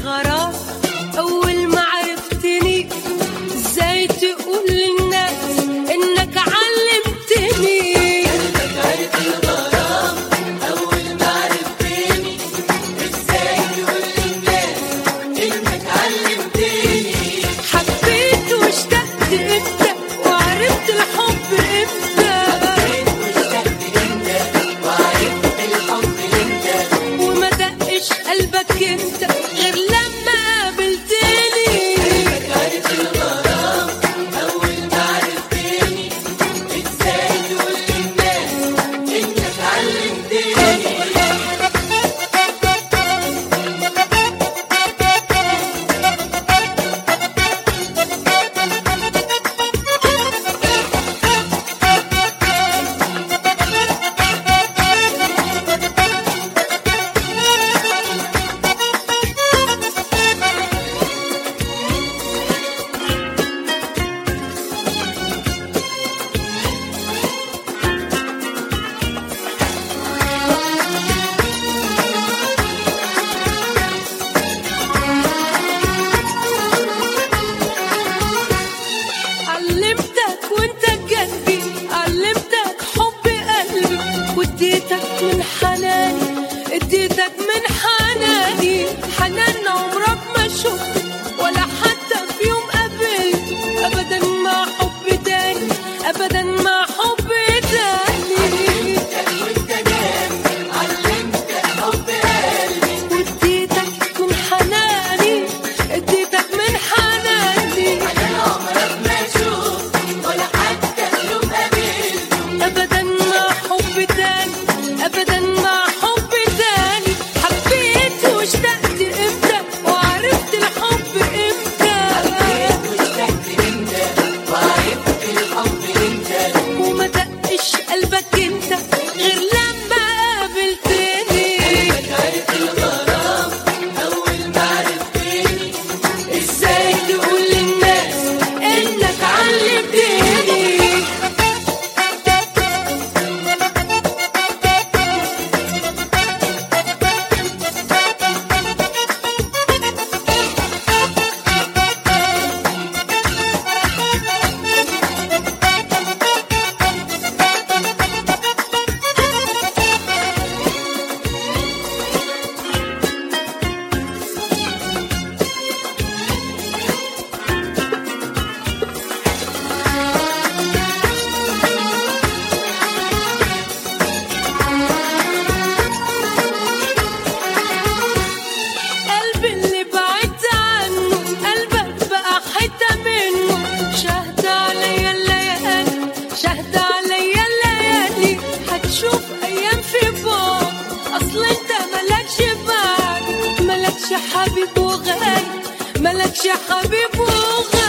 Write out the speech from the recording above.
الغرام أول ما عرفتني ازاي تقول للناس إنك علمتني حبيت واشتقت امتى وعرفت الحب امتى وما دقش قلبك انت غير لما قابلتني علمتك وانت جنبي علمتك حب قلبي واديتك من حناني اديتك من حناني حنان عمرك ما شفت ولا حتى في يوم قابلت ابدا ما حب تاني ابدا ما حب تاني واديتك من حناني اديتك من حناني ابدا ما حب تاني ابدا ما حب تاني حبيت واشتقت امتى وعرفت الحب امتى وما دقش قلبك انت غير لما قابلتني ازاي تقول للناس انك علمتني قلبي اللي بعدت عنه قلبك بقى حتة منه شهد عليا الليالي شهد عليا الليالي هتشوف أيام في بعض أصل أنت ملكش بعد ملكش حبيب وغالي ملكش حبيب وغالي